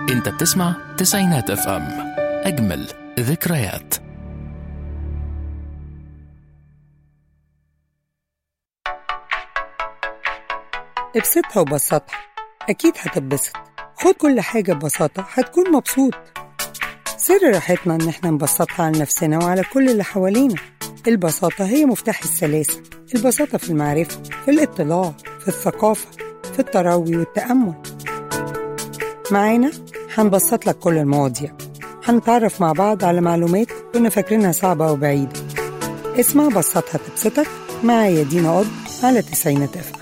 انت بتسمع تسعينات اف ام اجمل ذكريات ابسطها وبسطها أكيد هتتبسط خد كل حاجة ببساطة هتكون مبسوط سر راحتنا إن احنا نبسطها على نفسنا وعلى كل اللي حوالينا البساطة هي مفتاح السلاسة البساطة في المعرفة في الاطلاع في الثقافة في التروي والتأمل معانا هنبسط لك كل المواضيع هنتعرف مع بعض على معلومات كنا فاكرينها صعبة وبعيدة اسمع بسطها تبسطك معايا دينا قض على تسعينات اف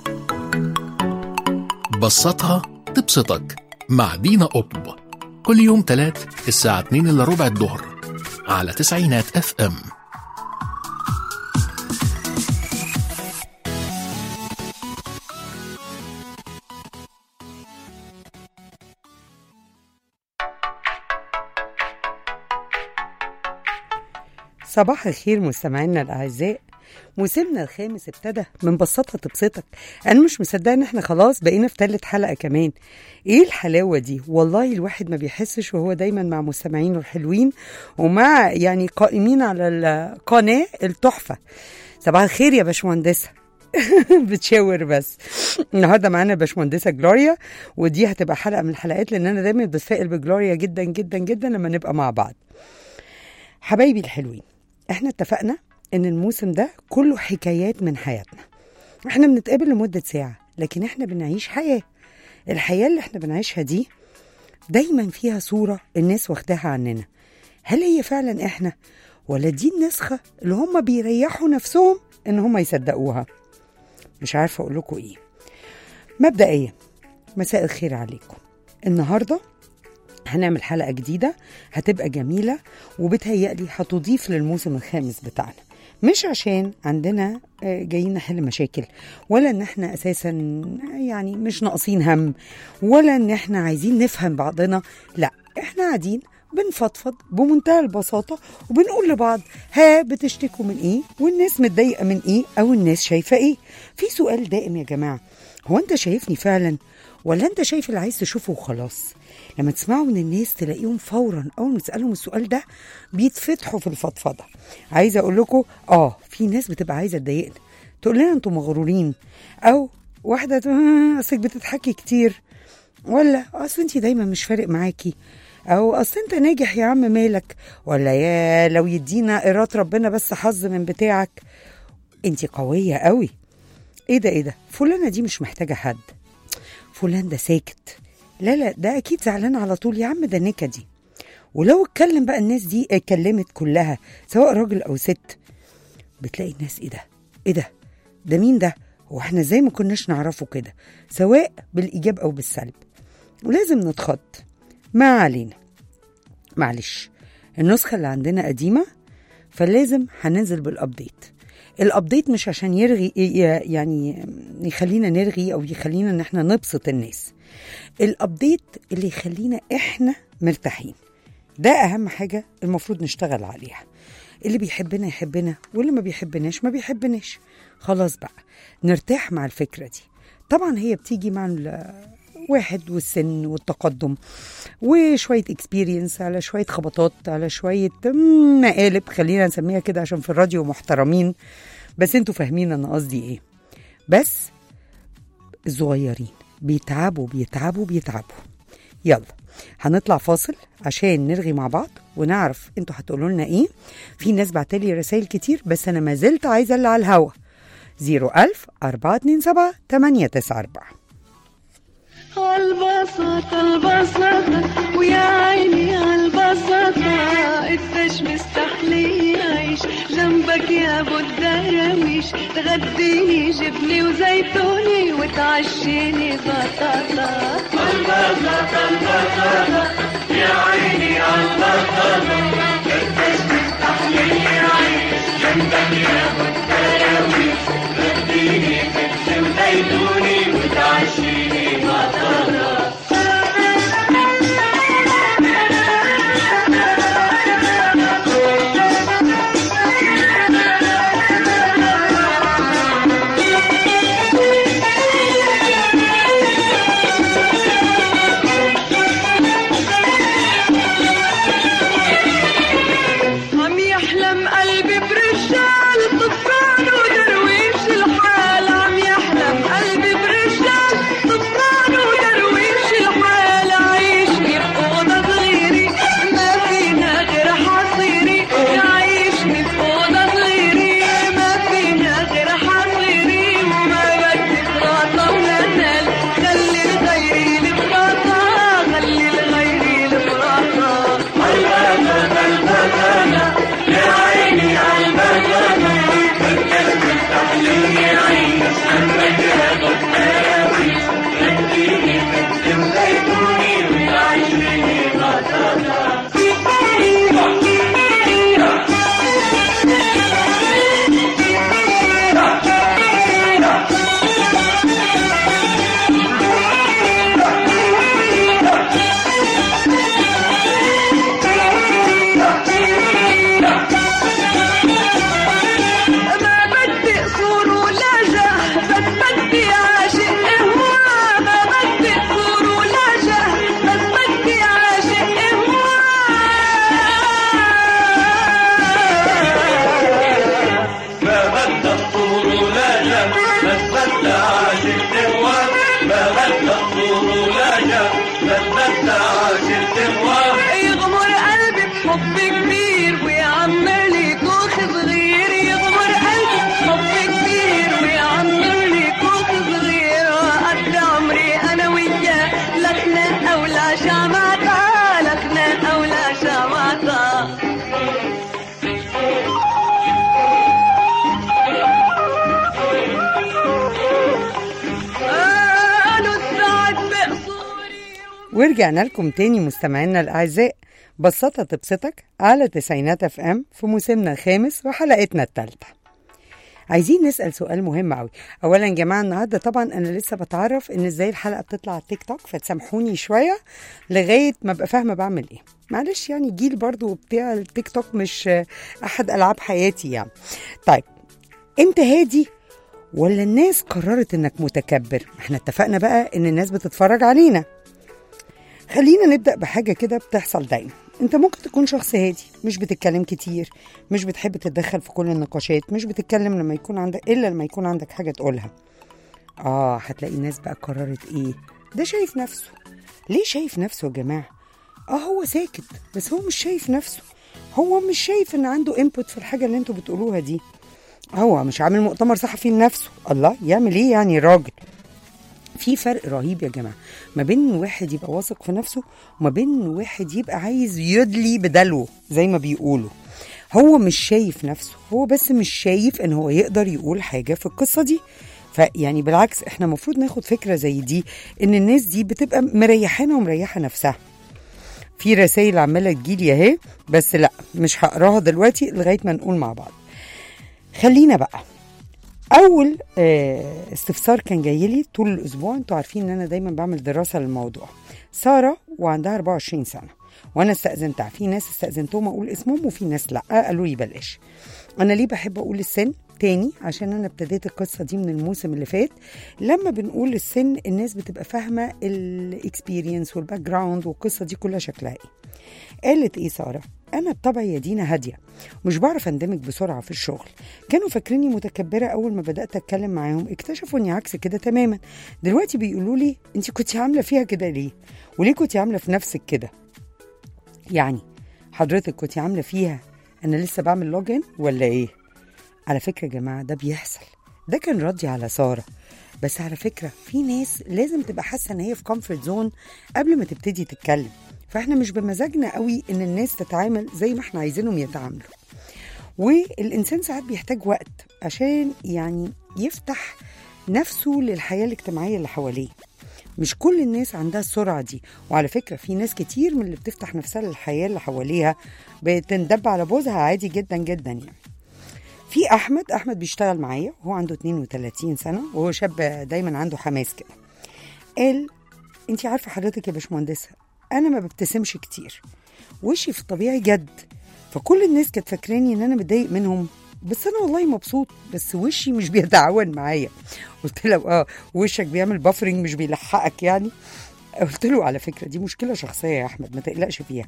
بسطها تبسطك مع دينا قطب كل يوم تلات الساعة 2 إلا ربع الظهر على تسعينات اف ام صباح الخير مستمعينا الاعزاء موسمنا الخامس ابتدى من بساطة تبسطك انا مش مصدقه ان احنا خلاص بقينا في تالت حلقه كمان ايه الحلاوه دي والله الواحد ما بيحسش وهو دايما مع مستمعينه الحلوين ومع يعني قائمين على القناه التحفه صباح الخير يا باشمهندسه بتشاور بس النهارده معانا باشمهندسه جلوريا ودي هتبقى حلقه من الحلقات لان انا دايما بتفائل بجلوريا جدا جدا جدا لما نبقى مع بعض حبايبي الحلوين احنا اتفقنا ان الموسم ده كله حكايات من حياتنا احنا بنتقابل لمدة ساعة لكن احنا بنعيش حياة الحياة اللي احنا بنعيشها دي دايما فيها صورة الناس واخداها عننا هل هي فعلا احنا ولا دي النسخة اللي هم بيريحوا نفسهم ان هم يصدقوها مش عارفة اقول لكم ايه مبدئيا مساء الخير عليكم النهارده هنعمل حلقة جديدة هتبقى جميلة وبتهيألي هتضيف للموسم الخامس بتاعنا مش عشان عندنا آه، جايين نحل مشاكل ولا ان احنا اساسا يعني مش ناقصين هم ولا ان احنا عايزين نفهم بعضنا لا احنا قاعدين بنفضفض بمنتهى البساطة وبنقول لبعض ها بتشتكوا من ايه والناس متضايقة من ايه او الناس شايفة ايه في سؤال دائم يا جماعة هو انت شايفني فعلا ولا انت شايف اللي عايز تشوفه وخلاص لما تسمعوا من الناس تلاقيهم فورا اول ما تسالهم السؤال ده بيتفتحوا في الفضفضه عايزه اقول لكم اه في ناس بتبقى عايزه تضايقنا تقول لنا انتوا مغرورين او واحده تقول "آه، اصلك بتضحكي كتير ولا اصل انت دايما مش فارق معاكي او اصل انت ناجح يا عم مالك ولا يا لو يدينا ايراد ربنا بس حظ من بتاعك انت قويه قوي ايه ده ايه ده فلانه دي مش محتاجه حد فلان ده ساكت لا لا ده اكيد زعلان على طول يا عم ده نكدي ولو اتكلم بقى الناس دي اتكلمت كلها سواء راجل او ست بتلاقي الناس ايه ده ايه ده ده مين ده هو احنا ازاي ما كناش نعرفه كده سواء بالايجاب او بالسلب ولازم نتخض ما علينا معلش النسخه اللي عندنا قديمه فلازم هننزل بالابديت الابديت مش عشان يرغي ي- يعني يخلينا نرغي او يخلينا ان احنا نبسط الناس الابديت اللي يخلينا احنا مرتاحين ده اهم حاجه المفروض نشتغل عليها اللي بيحبنا يحبنا واللي ما بيحبناش ما بيحبناش خلاص بقى نرتاح مع الفكره دي طبعا هي بتيجي مع الواحد والسن والتقدم وشويه اكسبيرينس على شويه خبطات على شويه مم، مقالب خلينا نسميها كده عشان في الراديو محترمين بس انتوا فاهمين انا قصدي ايه بس الصغيرين بيتعبوا بيتعبوا بيتعبوا يلا هنطلع فاصل عشان نرغي مع بعض ونعرف انتوا هتقولوا لنا ايه في ناس بعتلي رسائل كتير بس انا ما زلت عايزه اللي على الهوا 01000 427 894 البساطة البساطة ويا عيني البساطة قديش مستحلي يعيش جنبك يا ابو الدراويش تغديني جبني وزيتوني وتعشيني بطاطا يغمر قلبي بحب كبير ويعمر لي كوخ صغير يغمر قلبي بحب كبير ويعمر لي كوخ صغير وقد عمري انا وياه لا خناق ولا شمعة لا خناق ولا شمعة قالوا السعد بقصوري ورجعنا لكم تاني مستمعينا الأعزاء بسطة تبسطك على تسعينات اف ام في موسمنا الخامس وحلقتنا الثالثة عايزين نسأل سؤال مهم قوي أولا يا جماعة النهاردة طبعا أنا لسه بتعرف إن إزاي الحلقة بتطلع على التيك توك فتسامحوني شوية لغاية ما أبقى فاهمة بعمل إيه معلش يعني جيل برضو بتاع التيك توك مش آه، أحد ألعاب حياتي يعني طيب أنت هادي ولا الناس قررت إنك متكبر احنا اتفقنا بقى إن الناس بتتفرج علينا خلينا نبدأ بحاجة كده بتحصل دايما انت ممكن تكون شخص هادي مش بتتكلم كتير مش بتحب تتدخل في كل النقاشات مش بتتكلم لما يكون عندك الا لما يكون عندك حاجة تقولها اه هتلاقي الناس بقى قررت ايه ده شايف نفسه ليه شايف نفسه يا جماعة اه هو ساكت بس هو مش شايف نفسه هو مش شايف ان عنده انبوت في الحاجة اللي انتوا بتقولوها دي هو مش عامل مؤتمر صحفي لنفسه الله يعمل ايه يعني الراجل في فرق رهيب يا جماعه ما بين إن واحد يبقى واثق في نفسه وما بين إن واحد يبقى عايز يدلي بدلوه زي ما بيقولوا هو مش شايف نفسه هو بس مش شايف ان هو يقدر يقول حاجه في القصه دي فيعني بالعكس احنا المفروض ناخد فكره زي دي ان الناس دي بتبقى مريحانا ومريحه نفسها في رسائل عماله تجيلي اهي بس لا مش هقراها دلوقتي لغايه ما نقول مع بعض خلينا بقى اول آه، استفسار كان جاي لي طول الاسبوع انتوا عارفين ان انا دايما بعمل دراسه للموضوع ساره وعندها 24 سنه وانا استاذنتها في ناس استاذنتهم اقول اسمهم وفي ناس لا قالوا لي بلاش انا ليه بحب اقول السن تاني عشان انا ابتديت القصه دي من الموسم اللي فات لما بنقول السن الناس بتبقى فاهمه الاكسبيرينس والباك جراوند والقصه دي كلها شكلها ايه قالت ايه ساره انا بطبعي يا دينا هاديه مش بعرف اندمج بسرعه في الشغل كانوا فاكريني متكبره اول ما بدات اتكلم معاهم اكتشفوا اني عكس كده تماما دلوقتي بيقولوا لي انت كنتي عامله فيها كده ليه وليه كنتي عامله في نفسك كده يعني حضرتك كنتي عامله فيها انا لسه بعمل لوجن ولا ايه على فكره يا جماعه ده بيحصل ده كان ردي على ساره بس على فكره في ناس لازم تبقى حاسه ان هي في كومفورت زون قبل ما تبتدي تتكلم فاحنا مش بمزاجنا قوي ان الناس تتعامل زي ما احنا عايزينهم يتعاملوا والانسان ساعات بيحتاج وقت عشان يعني يفتح نفسه للحياه الاجتماعيه اللي حواليه مش كل الناس عندها السرعه دي وعلى فكره في ناس كتير من اللي بتفتح نفسها للحياه اللي حواليها بتندب على بوزها عادي جدا جدا يعني في احمد احمد بيشتغل معايا وهو عنده 32 سنه وهو شاب دايما عنده حماس كده قال انت عارفه حضرتك يا باشمهندسه انا ما ببتسمش كتير وشي في الطبيعي جد فكل الناس كانت فاكراني ان انا متضايق منهم بس انا والله مبسوط بس وشي مش بيتعاون معايا قلت له اه وشك بيعمل بافرنج مش بيلحقك يعني قلت له على فكره دي مشكله شخصيه يا احمد ما تقلقش فيها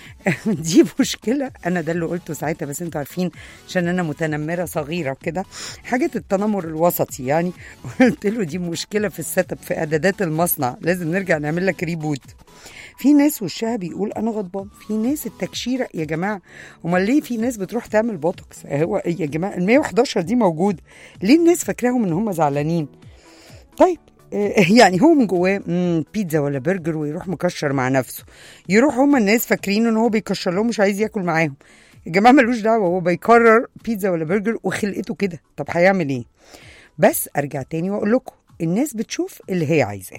دي مشكله انا ده اللي قلته ساعتها بس انتوا عارفين عشان انا متنمره صغيره كده حاجه التنمر الوسطي يعني قلت له دي مشكله في السيت اب في اعدادات المصنع لازم نرجع نعمل لك ريبوت في ناس وشها بيقول انا غضبان في ناس التكشيره يا جماعه امال ليه في ناس بتروح تعمل بوتوكس هو يا جماعه ال 111 دي موجود ليه الناس فاكراهم ان هم زعلانين طيب آه، يعني هو من جواه مم، بيتزا ولا برجر ويروح مكشر مع نفسه يروح هما الناس فاكرين ان هو بيكشر لهم مش عايز ياكل معاهم يا جماعه ملوش دعوه هو بيكرر بيتزا ولا برجر وخلقته كده طب هيعمل ايه بس ارجع تاني واقول لكم الناس بتشوف اللي هي عايزاه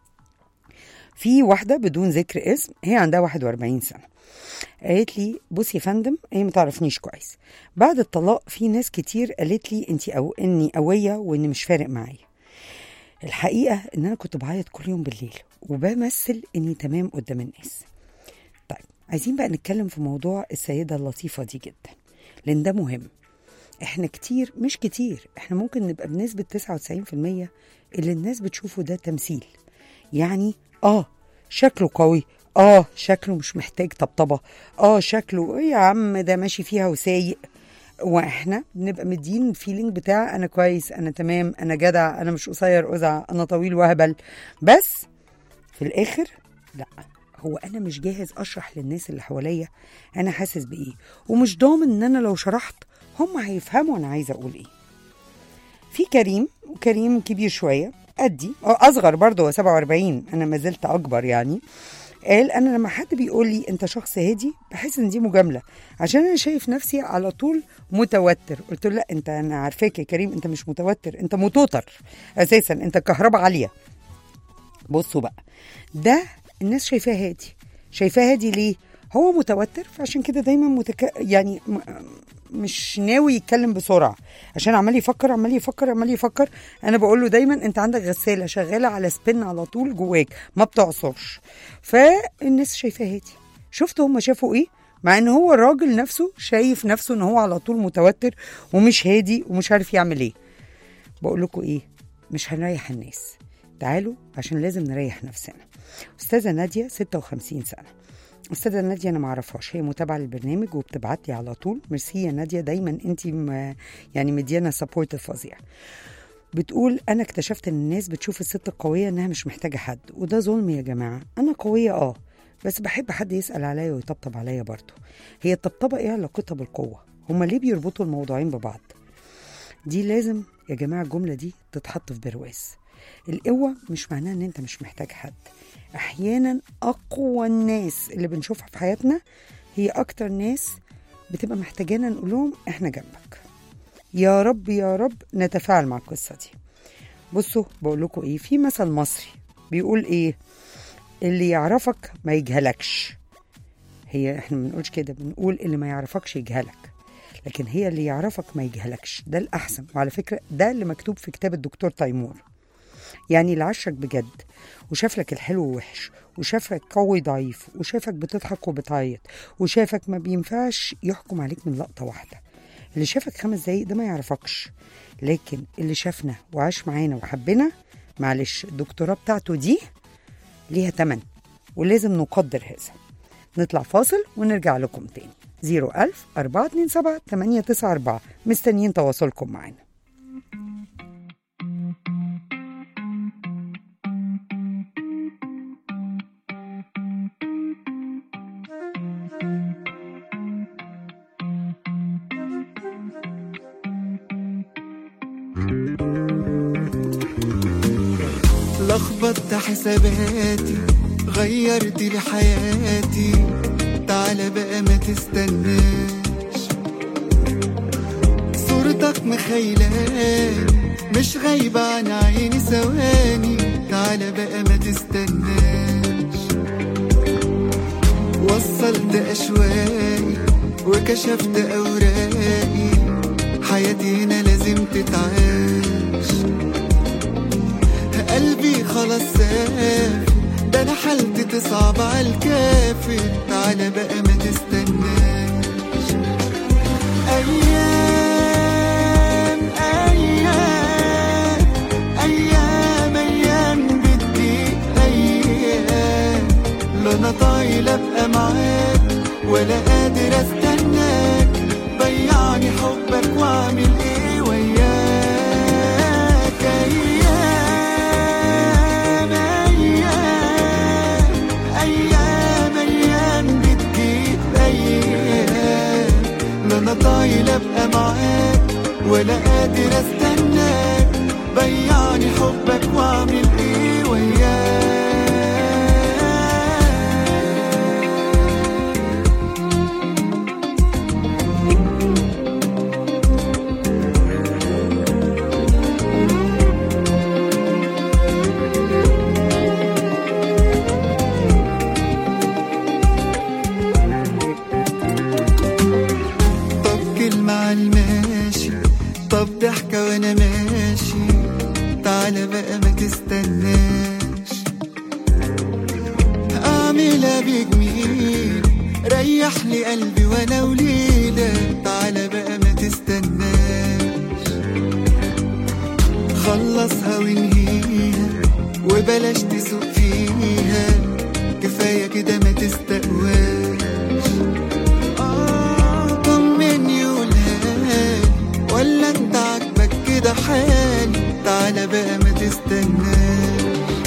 في واحده بدون ذكر اسم هي عندها 41 سنه قالت لي بصي يا فندم هي ما تعرفنيش كويس بعد الطلاق في ناس كتير قالت لي انت او اني قويه وان مش فارق معايا الحقيقه ان انا كنت بعيط كل يوم بالليل وبمثل اني تمام قدام الناس طيب عايزين بقى نتكلم في موضوع السيده اللطيفه دي جدا لان ده مهم احنا كتير مش كتير احنا ممكن نبقى بنسبه 99% اللي الناس بتشوفه ده تمثيل يعني اه شكله قوي اه شكله مش محتاج طبطبه اه شكله إيه يا عم ده ماشي فيها وسايق واحنا بنبقى مدين الفيلينج بتاع انا كويس انا تمام انا جدع انا مش قصير قزع انا طويل وهبل بس في الاخر لا هو انا مش جاهز اشرح للناس اللي حواليا انا حاسس بايه ومش ضامن ان انا لو شرحت هم هيفهموا انا عايزه اقول ايه في كريم وكريم كبير شويه قدي أو اصغر برضه هو 47 انا ما زلت اكبر يعني قال انا لما حد بيقول لي انت شخص هادي بحس ان دي مجامله عشان انا شايف نفسي على طول متوتر قلت له لا انت انا عارفاك يا كريم انت مش متوتر انت متوتر اساسا انت كهرباء عاليه بصوا بقى ده الناس شايفاه هادي شايفاه هادي ليه هو متوتر فعشان كده دايما متك... يعني م... مش ناوي يتكلم بسرعه عشان عمال يفكر عمال يفكر عمال يفكر انا بقول له دايما انت عندك غساله شغاله على سبين على طول جواك ما بتعصرش فالناس شايفاه هادي شفتوا هم شافوا ايه مع ان هو الراجل نفسه شايف نفسه ان هو على طول متوتر ومش هادي ومش عارف يعمل ايه بقول لكم ايه مش هنريح الناس تعالوا عشان لازم نريح نفسنا استاذه ناديه 56 سنه استاذه ناديه انا ما اعرفهاش هي متابعه للبرنامج وبتبعت لي على طول ميرسي يا ناديه دايما انت يعني مديانا سبورت فظيع بتقول انا اكتشفت ان الناس بتشوف الست القويه انها مش محتاجه حد وده ظلم يا جماعه انا قويه اه بس بحب حد يسال عليا ويطبطب عليا برضه هي الطبطبه ايه علاقتها بالقوه هما ليه بيربطوا الموضوعين ببعض دي لازم يا جماعه الجمله دي تتحط في برواز القوه مش معناها ان انت مش محتاج حد احيانا اقوى الناس اللي بنشوفها في حياتنا هي اكتر ناس بتبقى محتاجانا نقول لهم احنا جنبك يا رب يا رب نتفاعل مع القصه دي بصوا بقول لكم ايه في مثل مصري بيقول ايه اللي يعرفك ما يجهلكش هي احنا ما بنقولش كده بنقول اللي ما يعرفكش يجهلك لكن هي اللي يعرفك ما يجهلكش ده الاحسن وعلى فكره ده اللي مكتوب في كتاب الدكتور تيمور يعني اللي عشرك بجد وشاف لك الحلو ووحش وشافك قوي ضعيف وشافك بتضحك وبتعيط وشافك ما بينفعش يحكم عليك من لقطة واحدة اللي شافك خمس دقايق ده ما يعرفكش لكن اللي شافنا وعاش معانا وحبنا معلش الدكتوراه بتاعته دي ليها تمن ولازم نقدر هذا نطلع فاصل ونرجع لكم تاني 01000 427 894 مستنيين تواصلكم معانا لخبطت حساباتي غيرت لي حياتي تعالى بقى ما تستناش صورتك مخيلاني مش غايبة عن عيني ثواني تعالى بقى ما تستناش وصلت أشواقي وكشفت أوراقي حياتي هنا لازم تتعاش قلبي خلاص سافر ده انا حالتي تصعب على الكافر تعالى بقى ما تستناش ايام ايام ايام ايام بتضيق ايام لا انا طايل ابقى معاك ولا قادر استناك ضيعني حبك واعمل ايه وياك ايام ايام ايام ايام بتجيب ايام لا انا طايل ابقى معاك ولا قادر استناك ضيعني حبك واعمل ايه وياك طب كلمة على الماشي طب ضحكة وانا ماشي تعالى بقى ما تستناش اعملها بجميل ريح لي قلبي وانا وليلة تعالى بقى ما تستناش خلصها وانهيها وبلاش تسوق فيها كفاية كده ما تستقواش آه، طمني قولها تعالى بقى ما تستناش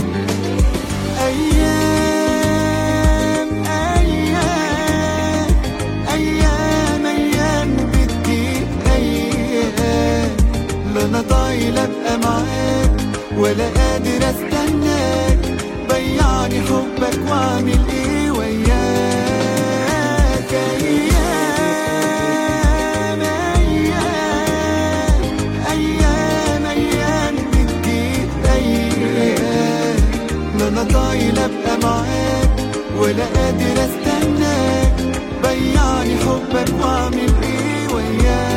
أيام أيام أيام أيام بتجيب أيام لا أنا طايل أبقى معاك ولا قادر أستناك ضيعني حبك وأعمل إيه وياك أيام أيام أيام أيام بتجيب أيام لا أنا طايل أبقى معاك ولا قادر أستناك ضيعني حبك وأعمل إيه وياك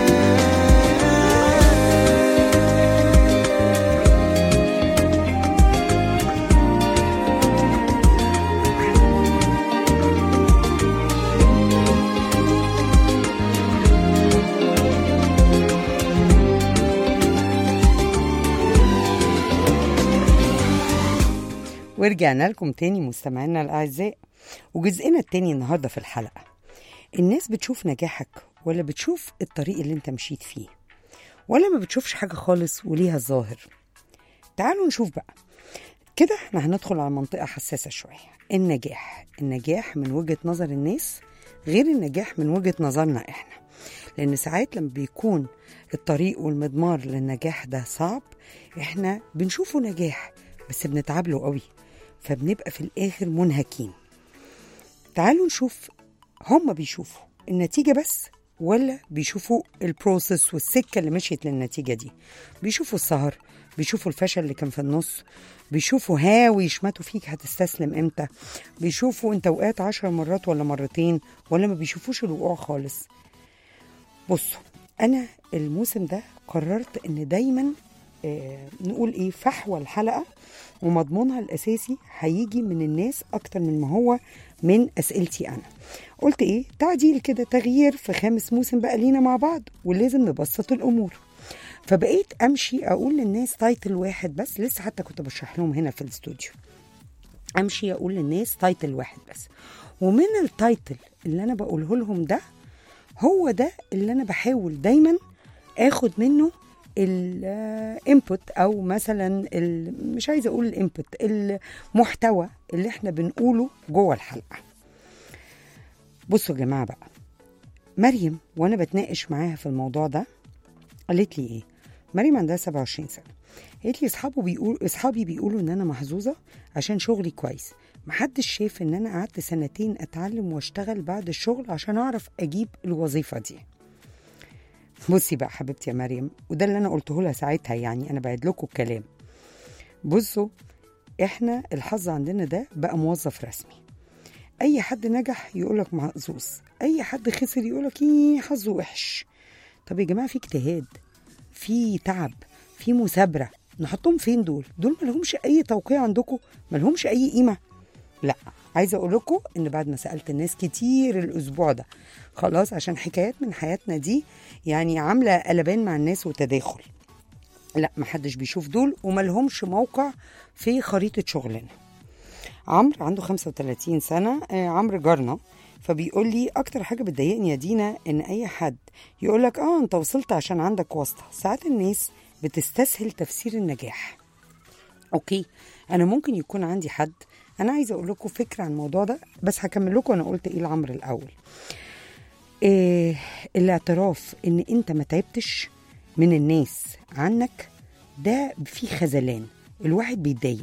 ورجعنا لكم تاني مستمعينا الأعزاء وجزئنا التاني النهاردة في الحلقة الناس بتشوف نجاحك ولا بتشوف الطريق اللي انت مشيت فيه ولا ما بتشوفش حاجة خالص وليها الظاهر تعالوا نشوف بقى كده احنا هندخل على منطقة حساسة شوية النجاح النجاح من وجهة نظر الناس غير النجاح من وجهة نظرنا احنا لأن ساعات لما بيكون الطريق والمضمار للنجاح ده صعب احنا بنشوفه نجاح بس بنتعب له قوي فبنبقى في الآخر منهكين تعالوا نشوف هم بيشوفوا النتيجة بس ولا بيشوفوا البروسيس والسكة اللي مشيت للنتيجة دي بيشوفوا السهر بيشوفوا الفشل اللي كان في النص بيشوفوا ها ويشمتوا فيك هتستسلم امتى بيشوفوا انت وقعت عشر مرات ولا مرتين ولا ما بيشوفوش الوقوع خالص بصوا انا الموسم ده قررت ان دايما آه نقول ايه فحوى الحلقه ومضمونها الاساسي هيجي من الناس اكتر من ما هو من اسئلتي انا قلت ايه تعديل كده تغيير في خامس موسم بقى لينا مع بعض ولازم نبسط الامور فبقيت امشي اقول للناس تايتل واحد بس لسه حتى كنت بشرح لهم هنا في الاستوديو امشي اقول للناس تايتل واحد بس ومن التايتل اللي انا بقوله لهم ده هو ده اللي انا بحاول دايما اخد منه الانبوت او مثلا ال- مش عايزه اقول الانبوت المحتوى اللي احنا بنقوله جوه الحلقه بصوا يا جماعه بقى مريم وانا بتناقش معاها في الموضوع ده قالت لي ايه مريم عندها 27 سنه قالت لي اصحابه بيقول اصحابي بيقولوا ان انا محظوظه عشان شغلي كويس محدش شاف ان انا قعدت سنتين اتعلم واشتغل بعد الشغل عشان اعرف اجيب الوظيفه دي بصي بقى حبيبتي يا مريم وده اللي انا قلته لها ساعتها يعني انا بعد لكم الكلام بصوا احنا الحظ عندنا ده بقى موظف رسمي اي حد نجح يقولك محظوظ اي حد خسر يقولك ايه حظه وحش طب يا جماعه في اجتهاد في تعب في مثابره نحطهم فين دول دول ملهمش اي توقيع عندكم ملهمش اي قيمه لا عايزه اقول لكم ان بعد ما سالت الناس كتير الاسبوع ده خلاص عشان حكايات من حياتنا دي يعني عامله قلبان مع الناس وتداخل لا محدش بيشوف دول وملهمش موقع في خريطه شغلنا عمرو عنده 35 سنه آه، عمرو جارنا فبيقول لي اكتر حاجه بتضايقني يا دينا ان اي حد يقول لك اه انت وصلت عشان عندك واسطه ساعات الناس بتستسهل تفسير النجاح اوكي انا ممكن يكون عندي حد انا عايزه اقول لكم فكره عن الموضوع ده بس هكمل لكم انا قلت ايه لعمرو الاول إيه الاعتراف ان انت ما تعبتش من الناس عنك ده فيه خذلان الواحد بيتضايق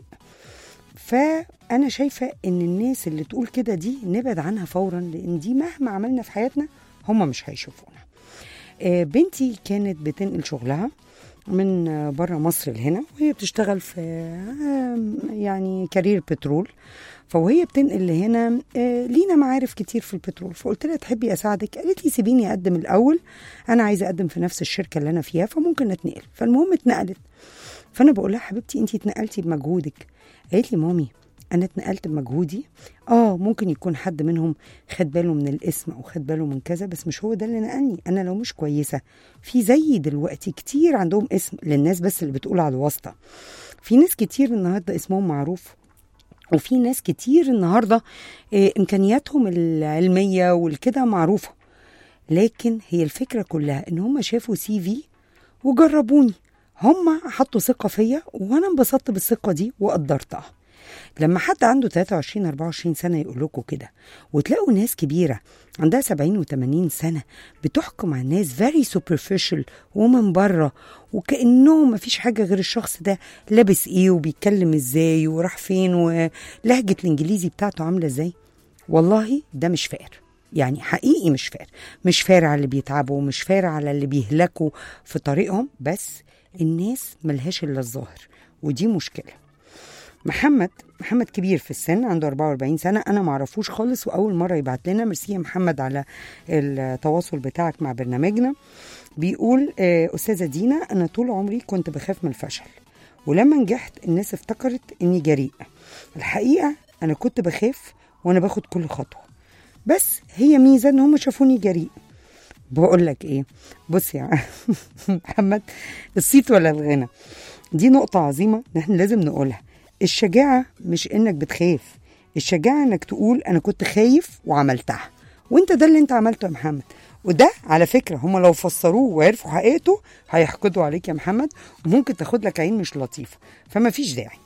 فانا شايفه ان الناس اللي تقول كده دي نبعد عنها فورا لان دي مهما عملنا في حياتنا هم مش هيشوفونا آه، بنتي كانت بتنقل شغلها من بره مصر لهنا وهي بتشتغل في آه، يعني كارير بترول فوهي بتنقل لهنا آه، لينا معارف كتير في البترول فقلت لها تحبي اساعدك قالت لي سيبيني اقدم الاول انا عايزه اقدم في نفس الشركه اللي انا فيها فممكن اتنقل فالمهم اتنقلت فانا بقول لها حبيبتي انتي اتنقلتي بمجهودك قالت لي مامي انا اتنقلت بمجهودي اه ممكن يكون حد منهم خد باله من الاسم او خد باله من كذا بس مش هو ده اللي نقلني انا لو مش كويسه في زي دلوقتي كتير عندهم اسم للناس بس اللي بتقول على الواسطه في ناس كتير النهارده اسمهم معروف وفي ناس كتير النهارده آه، امكانياتهم العلميه والكده معروفه لكن هي الفكره كلها ان هم شافوا سي في وجربوني هم حطوا ثقة فيا وأنا انبسطت بالثقة دي وقدرتها لما حد عنده 23 24 سنة يقول لكم كده وتلاقوا ناس كبيرة عندها 70 و80 سنة بتحكم على الناس very superficial ومن بره وكأنهم مفيش حاجة غير الشخص ده لابس ايه وبيتكلم ازاي وراح فين ولهجة الانجليزي بتاعته عاملة ازاي والله ده مش فاir يعني حقيقي مش فاir مش فاir على اللي بيتعبوا مش فاir على اللي بيهلكوا في طريقهم بس الناس ملهاش الا الظاهر ودي مشكله محمد محمد كبير في السن عنده 44 سنه انا ما اعرفوش خالص واول مره يبعت لنا ميرسي يا محمد على التواصل بتاعك مع برنامجنا بيقول آه، استاذه دينا انا طول عمري كنت بخاف من الفشل ولما نجحت الناس افتكرت اني جريء الحقيقه انا كنت بخاف وانا باخد كل خطوه بس هي ميزه ان هم شافوني جريء بقول لك ايه بص يا محمد الصيت ولا الغنى دي نقطة عظيمة نحن لازم نقولها الشجاعة مش انك بتخاف الشجاعة انك تقول انا كنت خايف وعملتها وانت ده اللي انت عملته يا محمد وده على فكرة هم لو فسروه وعرفوا حقيقته هيحقدوا عليك يا محمد وممكن تاخد لك عين مش لطيفة فما فيش داعي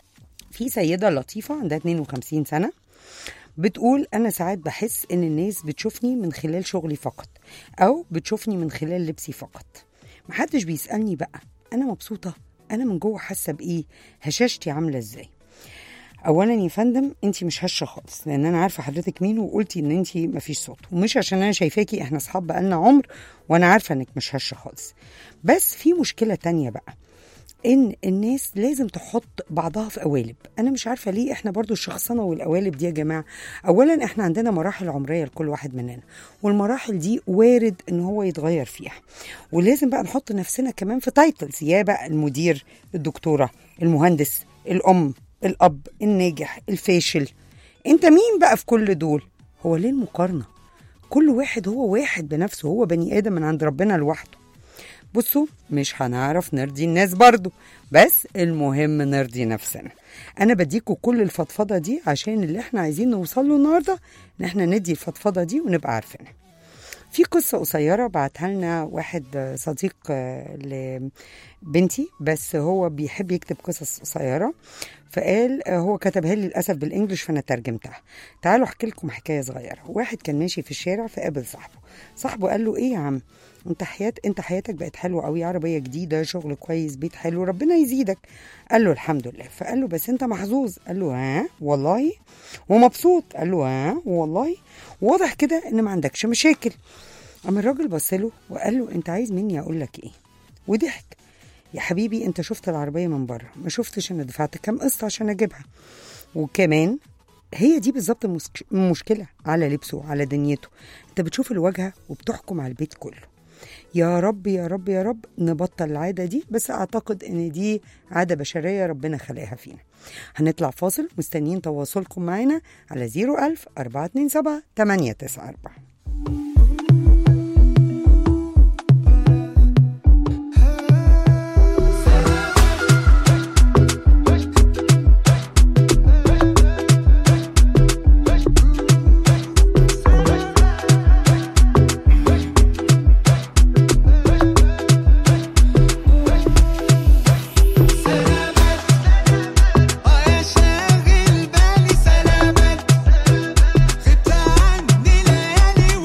في سيدة لطيفة عندها 52 سنة بتقول أنا ساعات بحس إن الناس بتشوفني من خلال شغلي فقط أو بتشوفني من خلال لبسي فقط محدش بيسألني بقى أنا مبسوطة أنا من جوه حاسة بإيه هشاشتي عاملة إزاي اولا يا فندم انت مش هشه خالص لان انا عارفه حضرتك مين وقلتي ان انت مفيش صوت ومش عشان انا شايفاكي احنا اصحاب بقالنا عمر وانا عارفه انك مش هشه خالص بس في مشكله تانية بقى ان الناس لازم تحط بعضها في قوالب انا مش عارفه ليه احنا برضو الشخصنه والقوالب دي يا جماعه اولا احنا عندنا مراحل عمريه لكل واحد مننا والمراحل دي وارد ان هو يتغير فيها ولازم بقى نحط نفسنا كمان في تايتلز يا بقى المدير الدكتوره المهندس الام الاب الناجح الفاشل انت مين بقى في كل دول هو ليه المقارنه كل واحد هو واحد بنفسه هو بني ادم من عند ربنا لوحده بصوا مش هنعرف نرضي الناس برضو بس المهم نرضي نفسنا انا بديكوا كل الفضفضه دي عشان اللي احنا عايزين نوصل له النهارده ان احنا ندي الفضفضه دي ونبقى عارفينها في قصة قصيرة بعتها لنا واحد صديق آه، لبنتي بس هو بيحب يكتب قصص قصيرة فقال آه، هو كتبها لي للأسف بالإنجلش فأنا ترجمتها تعالوا أحكي لكم حكاية صغيرة واحد كان ماشي في الشارع فقابل صاحبه صاحبه قال له إيه يا عم انت حياة انت حياتك بقت حلوه قوي عربيه جديده شغل كويس بيت حلو ربنا يزيدك قال له الحمد لله فقال له بس انت محظوظ قال له ها والله ومبسوط قال له ها والله واضح كده ان ما عندكش مشاكل اما الراجل بص له وقال له انت عايز مني اقول لك ايه وضحك يا حبيبي انت شفت العربيه من بره ما شفتش انا دفعت كام قسط عشان اجيبها وكمان هي دي بالظبط المسك- المشكله على لبسه على دنيته انت بتشوف الواجهه وبتحكم على البيت كله يا رب يا رب يا رب نبطل العاده دي بس اعتقد ان دي عاده بشريه ربنا خلقها فينا هنطلع فاصل مستنيين تواصلكم معانا على 01000 427 894 اه يا شاغل بالي سلامات غبت عني ليالي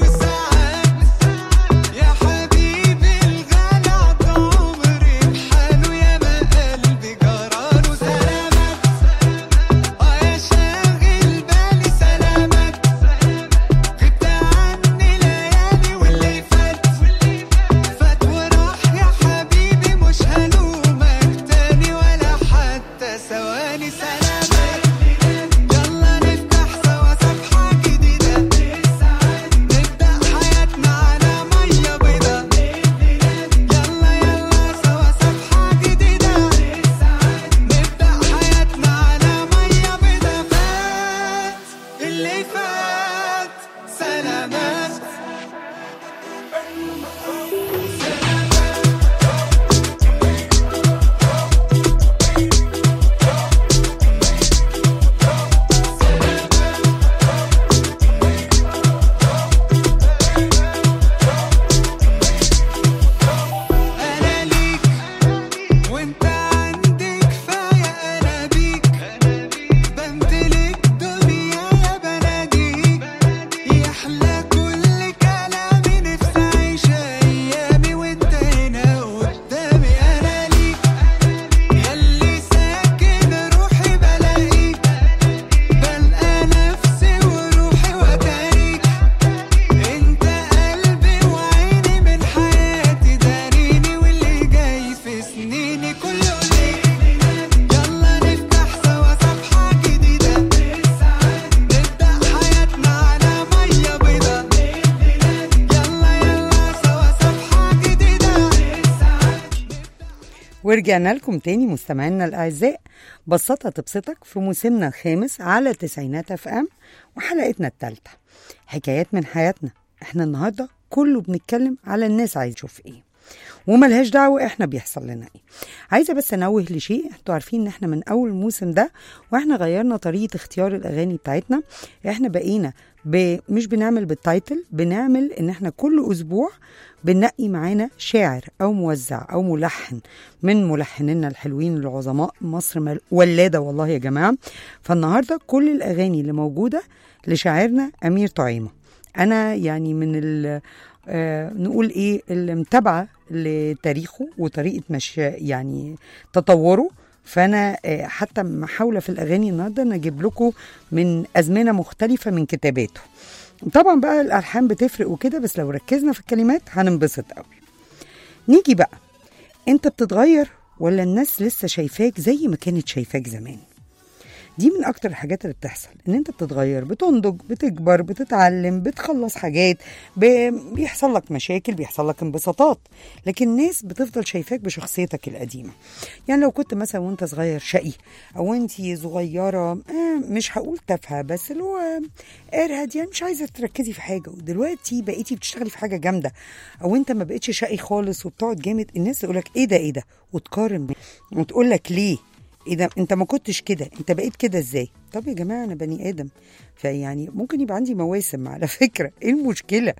ورجعنا لكم تاني مستمعينا الأعزاء بسطة تبسطك في موسمنا الخامس على تسعينات اف ام وحلقتنا التالتة حكايات من حياتنا احنا النهاردة كله بنتكلم على الناس عايز تشوف ايه وملهاش دعوة احنا بيحصل لنا ايه عايزة بس انوه لشيء انتوا عارفين ان احنا من اول الموسم ده واحنا غيرنا طريقة اختيار الاغاني بتاعتنا احنا بقينا ب... مش بنعمل بالتايتل بنعمل ان احنا كل اسبوع بننقي معانا شاعر او موزع او ملحن من ملحنينا الحلوين العظماء مصر مل... ولاده والله يا جماعه فالنهارده كل الاغاني اللي موجوده لشاعرنا امير طعيمه انا يعني من ال آه نقول ايه المتابعه لتاريخه وطريقه مش يعني تطوره فانا آه حتى محاوله في الاغاني النهارده انا اجيب لكم من ازمنه مختلفه من كتاباته طبعا بقى الالحان بتفرق وكده بس لو ركزنا في الكلمات هننبسط قوي نيجي بقى انت بتتغير ولا الناس لسه شايفاك زي ما كانت شايفاك زمان دي من اكتر الحاجات اللي بتحصل ان انت بتتغير بتنضج بتكبر بتتعلم بتخلص حاجات ب- بيحصل لك مشاكل بيحصل لك انبساطات لكن الناس بتفضل شايفاك بشخصيتك القديمه يعني لو كنت مثلا وانت صغير شقي او انت صغيره آه مش هقول تافهه بس اللي هو ارهد يعني مش عايزه تركزي في حاجه ودلوقتي بقيتي بتشتغلي في حاجه جامده او انت ما بقتش شقي خالص وبتقعد جامد الناس تقول لك ايه ده ايه ده وتقارن وتقول لك ليه ايه ده انت ما كنتش كده انت بقيت كده ازاي طب يا جماعه انا بني ادم فيعني ممكن يبقى عندي مواسم على فكره ايه المشكله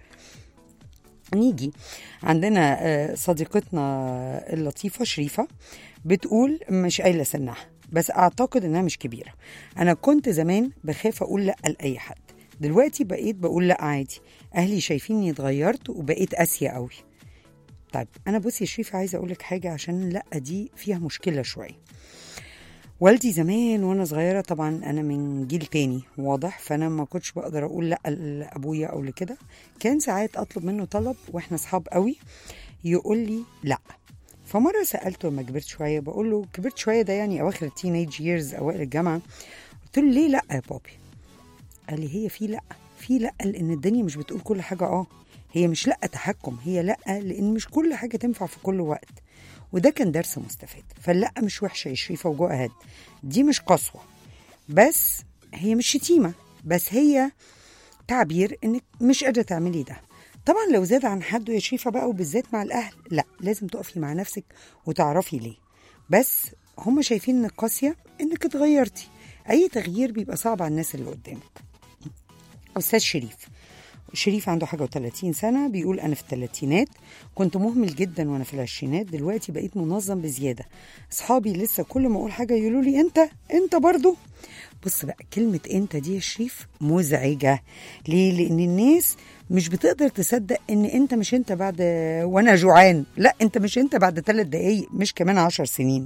نيجي عندنا آه، صديقتنا اللطيفه شريفه بتقول مش قايله سنها بس اعتقد انها مش كبيره انا كنت زمان بخاف اقول لا لاي حد دلوقتي بقيت بقول لا عادي اهلي شايفيني اتغيرت وبقيت قاسيه قوي طيب انا بصي يا شريفه عايزه اقول لك حاجه عشان لا دي فيها مشكله شويه والدي زمان وانا صغيره طبعا انا من جيل تاني واضح فانا ما كنتش بقدر اقول لا لابويا او لكده كان ساعات اطلب منه طلب واحنا اصحاب قوي يقول لي لا فمره سالته لما كبرت شويه بقول له كبرت شويه ده يعني اواخر التينيج ييرز اوائل الجامعه قلت له ليه لا يا بابي قال لي هي في لا في لا لان الدنيا مش بتقول كل حاجه اه هي مش لا تحكم هي لا لان مش كل حاجه تنفع في كل وقت وده كان درس مستفاد فاللا مش وحشه يا شريفه وجو اهد دي مش قسوه بس هي مش شتيمه بس هي تعبير انك مش قادره تعملي ده طبعا لو زاد عن حده يا شريفه بقى وبالذات مع الاهل لا لازم تقفي مع نفسك وتعرفي ليه بس هم شايفين انك قاسيه انك اتغيرتي اي تغيير بيبقى صعب على الناس اللي قدامك استاذ شريف شريف عنده حاجة و30 سنة بيقول أنا في الثلاثينات كنت مهمل جدا وأنا في العشرينات دلوقتي بقيت منظم بزيادة أصحابي لسه كل ما أقول حاجة يقولوا لي أنت أنت برضو بص بقى كلمة أنت دي يا شريف مزعجة ليه؟ لأن الناس مش بتقدر تصدق ان انت مش انت بعد وانا جوعان لا انت مش انت بعد ثلاث دقايق مش كمان عشر سنين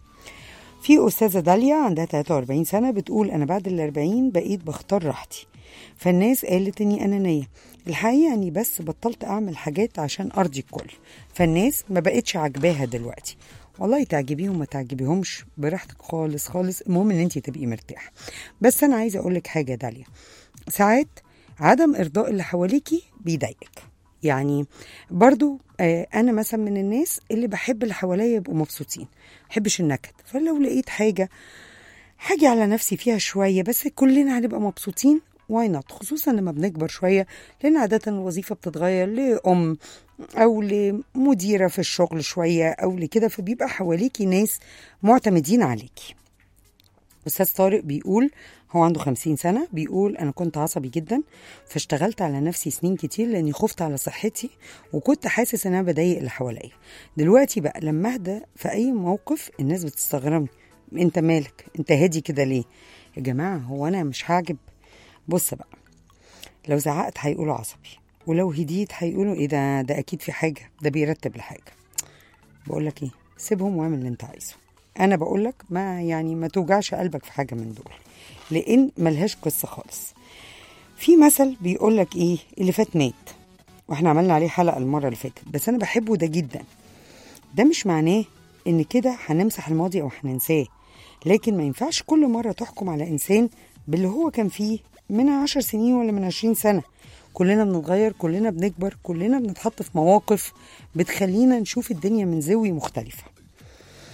في أستاذة داليا عندها 43 سنة بتقول أنا بعد ال 40 بقيت بختار راحتي فالناس قالت إني أنانية الحقيقة إني بس بطلت أعمل حاجات عشان أرضي الكل فالناس ما بقتش عاجباها دلوقتي والله تعجبيهم ما تعجبيهمش براحتك خالص خالص المهم ان انت تبقي مرتاحه بس انا عايزه اقول لك حاجه يا داليا ساعات عدم ارضاء اللي حواليكي بيضايقك يعني برضو آه انا مثلا من الناس اللي بحب اللي حواليا يبقوا مبسوطين بحبش النكد فلو لقيت حاجه حاجه على نفسي فيها شويه بس كلنا هنبقى مبسوطين واي نوت خصوصا لما بنكبر شويه لان عاده الوظيفه بتتغير لام او لمديره في الشغل شويه او لكده فبيبقى حواليكي ناس معتمدين عليكي استاذ طارق بيقول هو عنده خمسين سنة بيقول أنا كنت عصبي جدا فاشتغلت على نفسي سنين كتير لأني خفت على صحتي وكنت حاسس إن أنا بضايق اللي حواليا دلوقتي بقى لما أهدى في أي موقف الناس بتستغربني أنت مالك أنت هادي كده ليه يا جماعة هو أنا مش هعجب بص بقى لو زعقت هيقولوا عصبي ولو هديت هيقولوا ايه ده ده اكيد في حاجه ده بيرتب لحاجه بقول لك ايه سيبهم واعمل اللي انت عايزه انا بقول لك ما يعني ما توجعش قلبك في حاجه من دول لان ملهاش قصه خالص في مثل بيقول لك ايه اللي فات مات واحنا عملنا عليه حلقه المره اللي فاتت بس انا بحبه ده جدا ده مش معناه ان كده هنمسح الماضي او هننساه لكن ما ينفعش كل مره تحكم على انسان باللي هو كان فيه من عشر سنين ولا من عشرين سنه كلنا بنتغير كلنا بنكبر كلنا بنتحط في مواقف بتخلينا نشوف الدنيا من زاوية مختلفة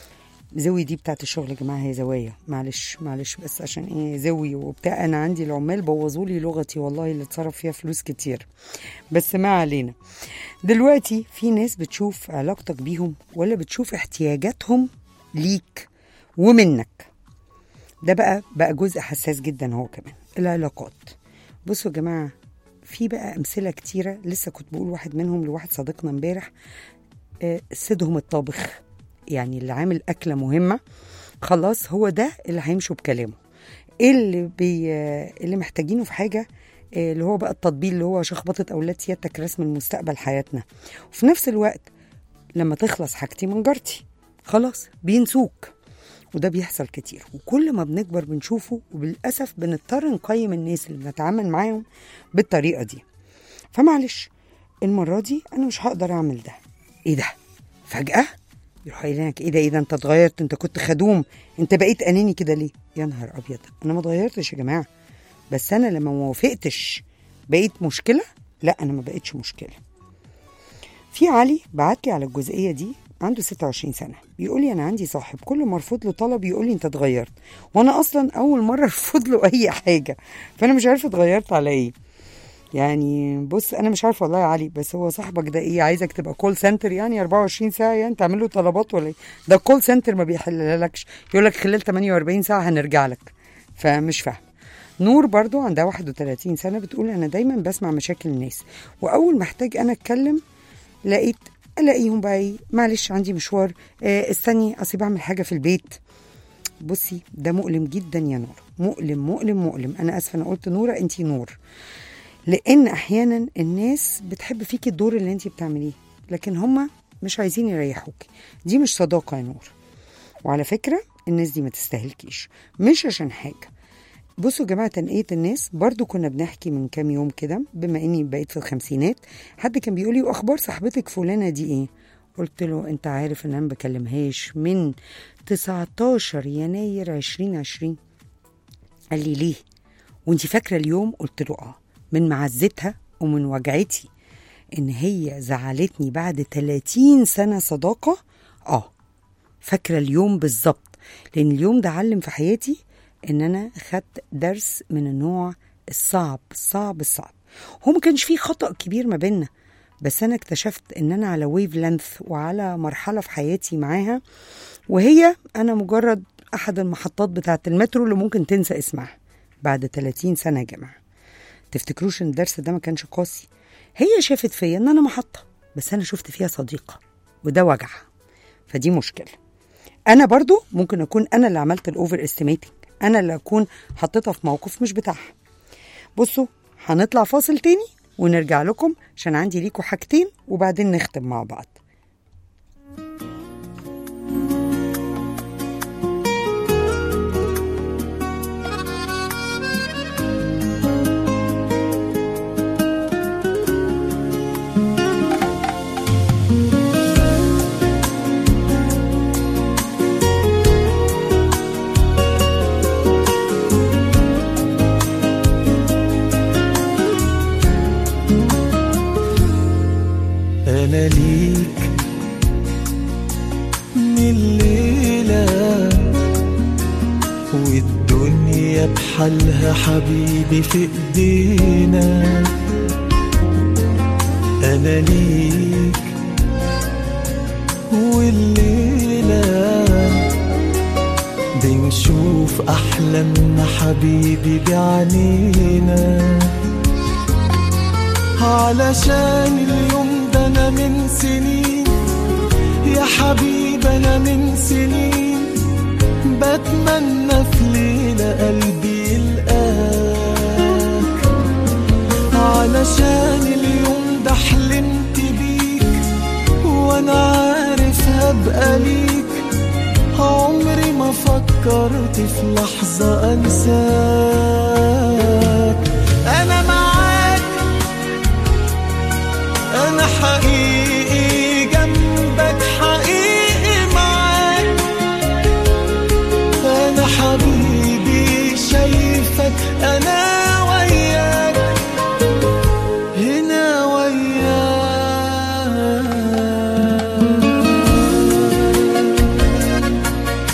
زوي دي بتاعت الشغل يا جماعه هي زوايا معلش معلش بس عشان ايه زوي وبتاع انا عندي العمال بوظوا لي لغتي والله اللي اتصرف فيها فلوس كتير بس ما علينا دلوقتي في ناس بتشوف علاقتك بيهم ولا بتشوف احتياجاتهم ليك ومنك ده بقى بقى جزء حساس جدا هو كمان العلاقات بصوا يا جماعه في بقى امثله كتيره لسه كنت بقول واحد منهم لواحد صديقنا امبارح آه، سيدهم الطابخ يعني اللي عامل اكله مهمه خلاص هو ده اللي هيمشوا بكلامه ايه اللي بي آه، اللي محتاجينه في حاجه آه، اللي هو بقى التطبيل اللي هو شخبطه اولاد سيادتك رسم المستقبل حياتنا وفي نفس الوقت لما تخلص حاجتي من جارتي خلاص بينسوك وده بيحصل كتير وكل ما بنكبر بنشوفه وبالاسف بنضطر نقيم الناس اللي بنتعامل معاهم بالطريقه دي فمعلش المره دي انا مش هقدر اعمل ده ايه ده فجاه يروح قايل لك ايه ده ايه ده انت اتغيرت انت كنت خدوم انت بقيت اناني كده ليه يا نهار ابيض انا ما اتغيرتش يا جماعه بس انا لما ما وافقتش بقيت مشكله لا انا ما بقتش مشكله في علي بعت لي على الجزئيه دي عنده 26 سنه بيقول لي انا عندي صاحب كل ما ارفض له طلب يقول لي انت اتغيرت وانا اصلا اول مره ارفض له اي حاجه فانا مش عارفه اتغيرت على ايه يعني بص انا مش عارفه والله يا علي بس هو صاحبك ده ايه عايزك تبقى كول سنتر يعني 24 ساعه يعني تعمل له طلبات ولا ايه ده الكول سنتر ما بيحلها لكش يقول لك خلال 48 ساعه هنرجع لك فمش فاهم نور برضو عندها 31 سنه بتقول انا دايما بسمع مشاكل الناس واول ما احتاج انا اتكلم لقيت الاقيهم بقى ايه معلش عندي مشوار آه استني اصل بعمل حاجه في البيت بصي ده مؤلم جدا يا نور مؤلم مؤلم مؤلم انا اسفه انا قلت نوره انتي نور لان احيانا الناس بتحب فيكي الدور اللي انتي بتعمليه لكن هما مش عايزين يريحوكي دي مش صداقه يا نور وعلى فكره الناس دي ما تستاهلكيش مش عشان حاجه بصوا يا جماعه تنقيه الناس برضو كنا بنحكي من كام يوم كده بما اني بقيت في الخمسينات حد كان بيقول لي واخبار صاحبتك فلانه دي ايه قلت له انت عارف ان انا ما بكلمهاش من 19 يناير 2020 قال لي ليه وانت فاكره اليوم قلت له اه من معزتها ومن وجعتي ان هي زعلتني بعد 30 سنه صداقه اه فاكره اليوم بالظبط لان اليوم ده علم في حياتي ان انا خدت درس من النوع الصعب الصعب الصعب هو ما كانش فيه خطا كبير ما بينا بس انا اكتشفت ان انا على ويف لينث وعلى مرحله في حياتي معاها وهي انا مجرد احد المحطات بتاعه المترو اللي ممكن تنسى اسمها بعد 30 سنه يا جماعه تفتكروش ان الدرس ده ما كانش قاسي هي شافت فيا ان انا محطه بس انا شفت فيها صديقه وده وجع فدي مشكله انا برضو ممكن اكون انا اللي عملت الاوفر استيميتنج انا اللي اكون حطيتها في موقف مش بتاعها بصوا هنطلع فاصل تاني ونرجع لكم عشان عندي ليكوا حاجتين وبعدين نختم مع بعض أنا ليك من الليلة والدنيا بحالها حبيبي في ايدينا أنا ليك والليلة بنشوف أحلامنا حبيبي بعينينا علشان اليوم ده انا من سنين يا حبيب انا من سنين بتمنى في ليلة قلبي يلقاك علشان اليوم ده حلمت بيك وانا عارف هبقى ليك عمري ما فكرت في لحظة انساك انا معاك انا حقيقي جنبك حقيقي معاك انا حبيبي شايفك انا وياك هنا وياك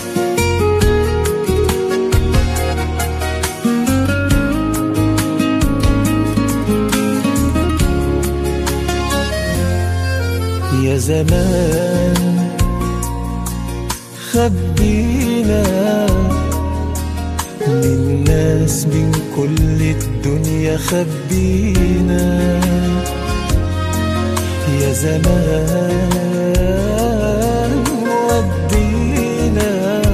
زمان خبينا من ناس من كل الدنيا خبينا يا زمان ودينا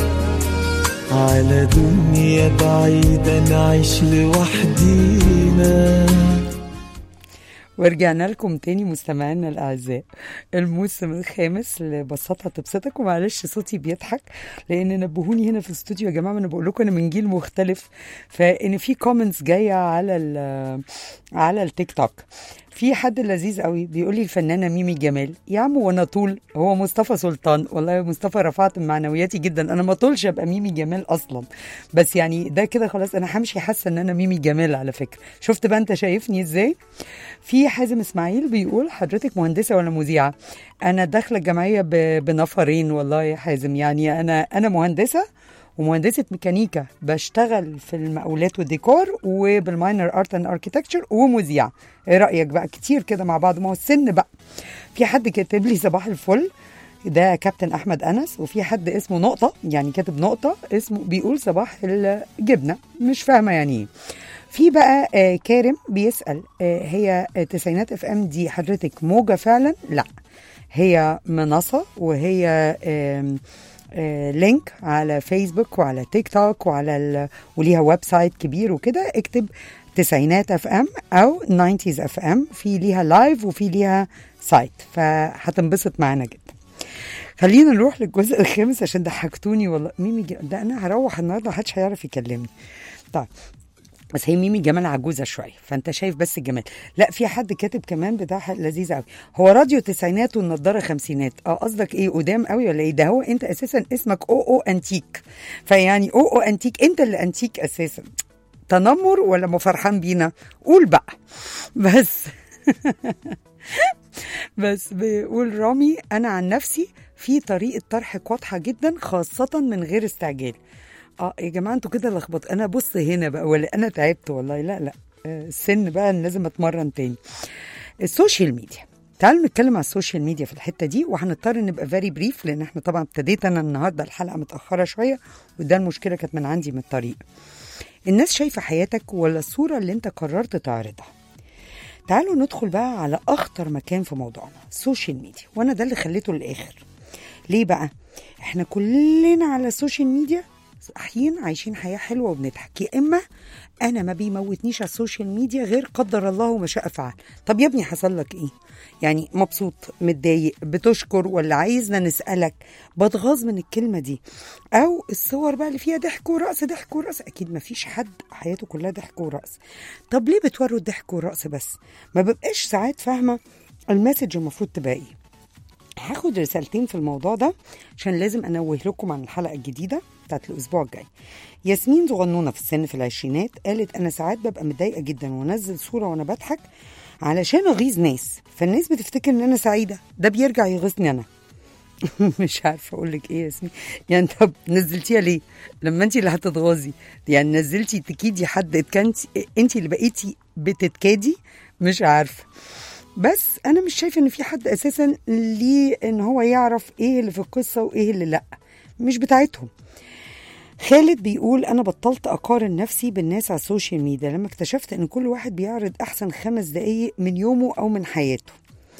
على دنيا بعيدة نعيش لوحدينا ورجعنا لكم تاني مستمعينا الاعزاء الموسم الخامس لبساطة تبسطك ومعلش صوتي بيضحك لان نبهوني هنا في الاستوديو يا جماعه ما انا بقول لكم انا من جيل مختلف فان في كومنتس جايه على ال- على التيك توك في حد لذيذ قوي بيقول لي الفنانه ميمي جمال يا عم وانا طول هو مصطفى سلطان والله يا مصطفى رفعت من معنوياتي جدا انا ما طولش ابقى ميمي جمال اصلا بس يعني ده كده خلاص انا همشي حاسه ان انا ميمي جمال على فكره شفت بقى انت شايفني ازاي في حازم اسماعيل بيقول حضرتك مهندسه ولا مذيعه انا داخله الجمعيه ب- بنفرين والله يا حازم يعني انا انا مهندسه ومهندسه ميكانيكا بشتغل في المقاولات والديكور وبالماينر ارت اند اركيتكتشر ومذيعه ايه رايك بقى كتير كده مع بعض ما هو السن بقى في حد كاتب لي صباح الفل ده كابتن احمد انس وفي حد اسمه نقطه يعني كاتب نقطه اسمه بيقول صباح الجبنه مش فاهمه يعني ايه في بقى آه كارم بيسال آه هي آه تسعينات اف ام دي حضرتك موجه فعلا لا هي منصه وهي آم آه، لينك على فيسبوك وعلى تيك توك وعلى ال... وليها ويب سايت كبير وكده اكتب تسعينات اف ام او 90 اف ام في ليها لايف وفي ليها سايت فهتنبسط معانا جدا خلينا نروح للجزء الخامس عشان ضحكتوني والله ميمي ج... ده انا هروح النهارده محدش هيعرف يكلمني طيب بس هي ميمي جمال عجوزه شويه فانت شايف بس الجمال لا في حد كاتب كمان بتاع ح- لذيذ قوي هو راديو تسعينات والنضاره خمسينات اه قصدك ايه قدام قوي ولا ايه ده هو انت اساسا اسمك او او انتيك فيعني او او انتيك انت اللي انتيك اساسا تنمر ولا ما فرحان بينا قول بقى بس بس بيقول رامي انا عن نفسي في طريقه طرحك واضحه جدا خاصه من غير استعجال اه يا جماعه انتوا كده لخبط انا بص هنا بقى ولا انا تعبت والله لا لا آه، السن بقى أنا لازم اتمرن تاني السوشيال ميديا تعالوا نتكلم على السوشيال ميديا في الحته دي وهنضطر نبقى فيري بريف لان احنا طبعا ابتديت انا النهارده الحلقه متاخره شويه وده المشكله كانت من عندي من الطريق الناس شايفه حياتك ولا الصوره اللي انت قررت تعرضها تعالوا ندخل بقى على اخطر مكان في موضوعنا السوشيال ميديا وانا ده اللي خليته للاخر ليه بقى احنا كلنا على السوشيال ميديا صاحيين عايشين حياه حلوه وبنضحك يا اما انا ما بيموتنيش على السوشيال ميديا غير قدر الله وما شاء فعل طب يا ابني حصل لك ايه يعني مبسوط متضايق بتشكر ولا عايزنا نسالك بتغاظ من الكلمه دي او الصور بقى اللي فيها ضحك ورقص ضحك ورقص اكيد ما فيش حد حياته كلها ضحك ورقص طب ليه بتوروا الضحك والرقص بس ما ببقاش ساعات فاهمه المسج المفروض تبقى ايه هاخد رسالتين في الموضوع ده عشان لازم انوه لكم عن الحلقه الجديده بتاعت الاسبوع الجاي ياسمين صغنونه في السن في العشرينات قالت انا ساعات ببقى متضايقه جدا وانزل صوره وانا بضحك علشان اغيظ ناس فالناس بتفتكر ان انا سعيده ده بيرجع يغيظني انا مش عارفه اقول لك ايه يا ياسمين يعني طب نزلتيها ليه لما انت اللي هتتغاظي يعني نزلتي تكيدي حد كانت انت اللي بقيتي بتتكادي مش عارفه بس انا مش شايفه ان في حد اساسا ليه ان هو يعرف ايه اللي في القصه وايه اللي لا مش بتاعتهم خالد بيقول انا بطلت اقارن نفسي بالناس على السوشيال ميديا لما اكتشفت ان كل واحد بيعرض احسن خمس دقايق من يومه او من حياته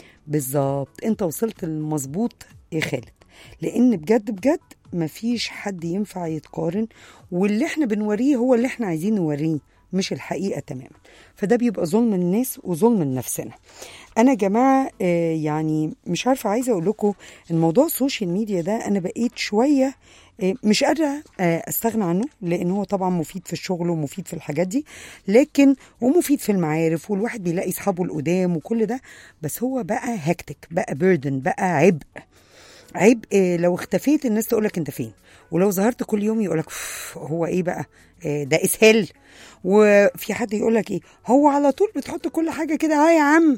بالظبط انت وصلت للمظبوط يا خالد لان بجد بجد مفيش حد ينفع يتقارن واللي احنا بنوريه هو اللي احنا عايزين نوريه مش الحقيقه تماما فده بيبقى ظلم الناس وظلم لنفسنا انا يا جماعه آه، يعني مش عارفه عايزه اقول لكم الموضوع السوشيال ميديا ده انا بقيت شويه آه، مش قادره آه، استغنى عنه لان هو طبعا مفيد في الشغل ومفيد في الحاجات دي لكن ومفيد في المعارف والواحد بيلاقي اصحابه القدام وكل ده بس هو بقى هكتك بقى بيردن بقى عبء عيب إيه لو اختفيت الناس تقولك انت فين ولو ظهرت كل يوم يقولك "أوف، هو ايه بقى إيه ده اسهال وفي حد يقولك ايه هو على طول بتحط كل حاجه كده اه يا عم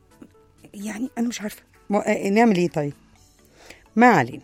يعني انا مش عارفه ما- آه، نعمل ايه طيب ما علينا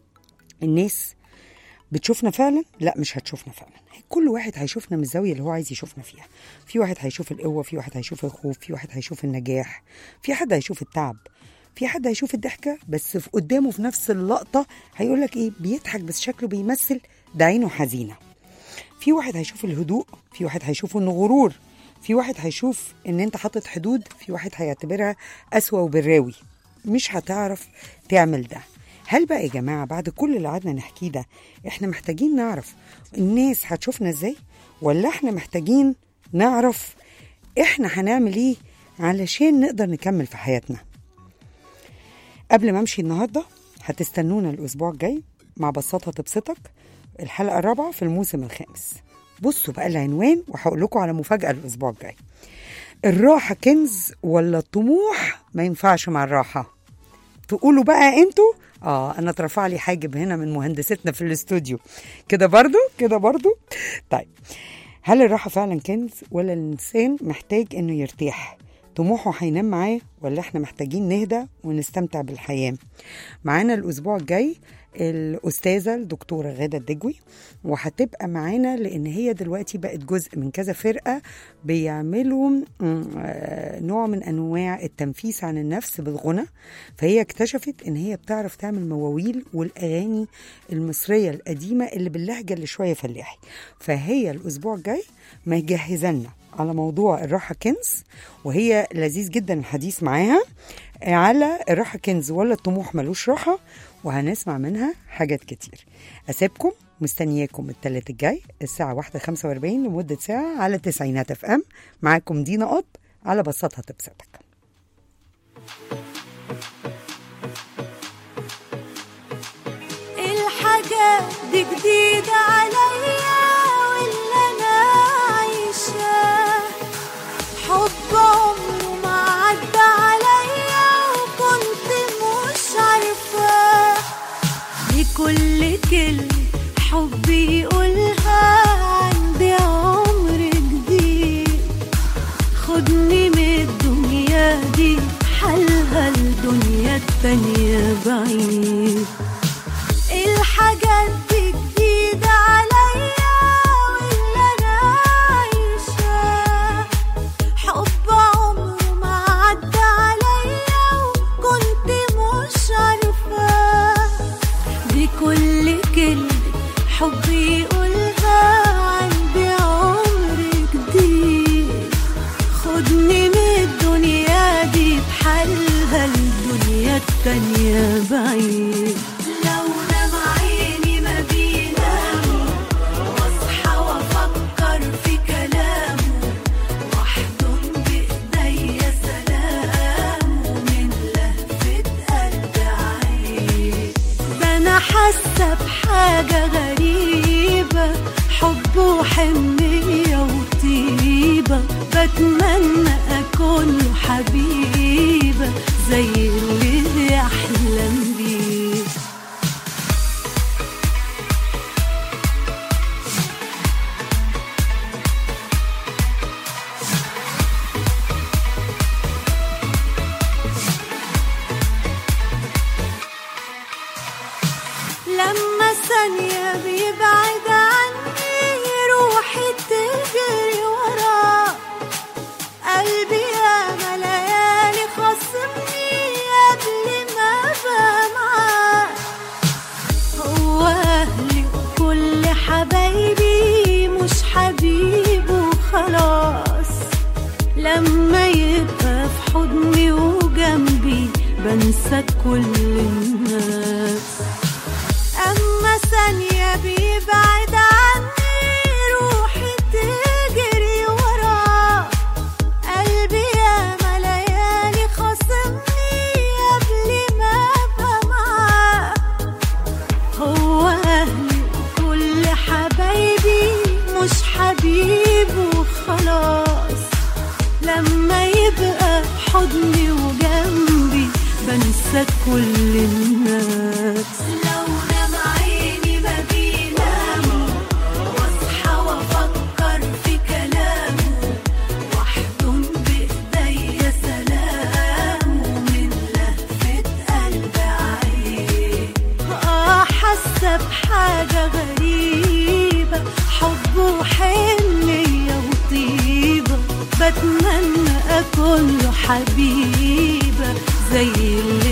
الناس بتشوفنا فعلا لا مش هتشوفنا فعلا كل واحد هيشوفنا من الزاويه اللي هو عايز يشوفنا فيها في واحد هيشوف القوه في واحد هيشوف الخوف في واحد هيشوف النجاح في حد هيشوف التعب في حد هيشوف الضحكه بس في قدامه في نفس اللقطه هيقول لك ايه بيضحك بس شكله بيمثل ده عينه حزينه في واحد هيشوف الهدوء في واحد هيشوفه انه غرور في واحد هيشوف ان انت حاطط حدود في واحد هيعتبرها قسوه وبراوي مش هتعرف تعمل ده هل بقى يا جماعه بعد كل اللي قعدنا نحكيه ده احنا محتاجين نعرف الناس هتشوفنا ازاي ولا احنا محتاجين نعرف احنا هنعمل ايه علشان نقدر نكمل في حياتنا قبل ما امشي النهارده هتستنونا الاسبوع الجاي مع بساطه تبسطك الحلقه الرابعه في الموسم الخامس بصوا بقى العنوان وهقول لكم على مفاجاه الاسبوع الجاي الراحه كنز ولا الطموح ما ينفعش مع الراحه تقولوا بقى انتوا اه انا اترفع لي حاجب هنا من مهندستنا في الاستوديو كده برضو كده برضو طيب هل الراحه فعلا كنز ولا الانسان محتاج انه يرتاح طموحه هينام معاه ولا احنا محتاجين نهدى ونستمتع بالحياه معانا الاسبوع الجاي الاستاذه الدكتوره غاده الدجوي وهتبقى معانا لان هي دلوقتي بقت جزء من كذا فرقه بيعملوا م، آه، نوع من انواع التنفيس عن النفس بالغنى فهي اكتشفت ان هي بتعرف تعمل مواويل والاغاني المصريه القديمه اللي باللهجه اللي شويه فلاحي فهي الاسبوع الجاي مجهزه لنا على موضوع الراحه كنز وهي لذيذ جدا الحديث معاها على الراحه كنز ولا الطموح ملوش راحه وهنسمع منها حاجات كتير اسيبكم مستنياكم التلات الجاي الساعة واحدة خمسة واربعين لمدة ساعة على تسعينات اف ام معاكم دينا قط على بساطها تبسطك الحاجة دي جديدة عليا واللي أنا عايشاه حب عمره ما عدى عليا وكنت مش عارفاه دي كل كلمة حب يقولها عندي عمر جديد خدني من الدنيا دي حالها الدنيا التانية بعيد الحاجات دي جديدة عليا واللي أنا عايشاه حب عمره ما عدى عليا وكنت مش عارفاه دي كل كلمة حب يقولها عندي عمر جديد خدني من الدنيا دي بحالها الدنيا التانية بعيد لو نام عيني ما بينام واصحى وافكر في كلامه واحضن بايديا سلامه من لهفة قلب عين ده انا حاسه بحاجه غريبه حب وحنيه وطيبه بتمنى اكون له حبيبه زي اللي بيحلم بيه لما ثانية بيبعد عني روحي تجري وراه قلبي ياما ليالي خصمني قبل ما ابقى معاه هو أهلي وكل حبايبي مش حبيبه خلاص لما يبقى في حضني وجنبي بنسى كل الناس أما ثانية بيبعد عني روحي تجري وراه قلبي ياما ليالي خاصمني قبل ما أبقى معاه هو أهلي وكل حبايبي مش حبيبه خلاص لما يبقى في حضني وجنبي بنسى كل الناس لو نام عيني ما بينام واصحى وافكر في كلامه واحضن بايديا سلامه من لهفة قلب عين اه حاسه بحاجه غريبه حب وحنيه وطيبه بتمنى اكون له حبيبه زي اللي